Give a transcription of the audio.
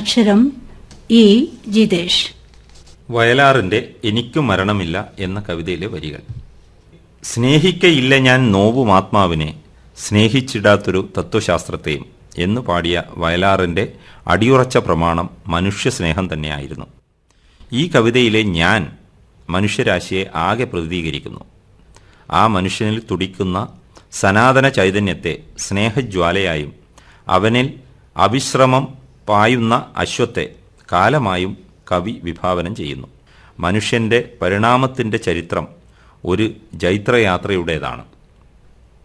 അക്ഷരം ഇ ജിതേഷ് വയലാറിന്റെ എനിക്കു മരണമില്ല എന്ന കവിതയിലെ വരികൾ സ്നേഹിക്കയില്ല ഞാൻ നോവും ആത്മാവിനെ സ്നേഹിച്ചിടാത്തൊരു തത്വശാസ്ത്രത്തെയും എന്ന് പാടിയ വയലാറിന്റെ അടിയുറച്ച പ്രമാണം മനുഷ്യ സ്നേഹം തന്നെയായിരുന്നു ഈ കവിതയിലെ ഞാൻ മനുഷ്യരാശിയെ ആകെ പ്രതിനിധീകരിക്കുന്നു ആ മനുഷ്യനിൽ തുടിക്കുന്ന സനാതന ചൈതന്യത്തെ സ്നേഹജ്വാലയായും അവനിൽ അവിശ്രമം പായുന്ന അശ്വത്തെ കാലമായും കവി വിഭാവനം ചെയ്യുന്നു മനുഷ്യന്റെ പരിണാമത്തിന്റെ ചരിത്രം ഒരു ജൈത്രയാത്രയുടേതാണ്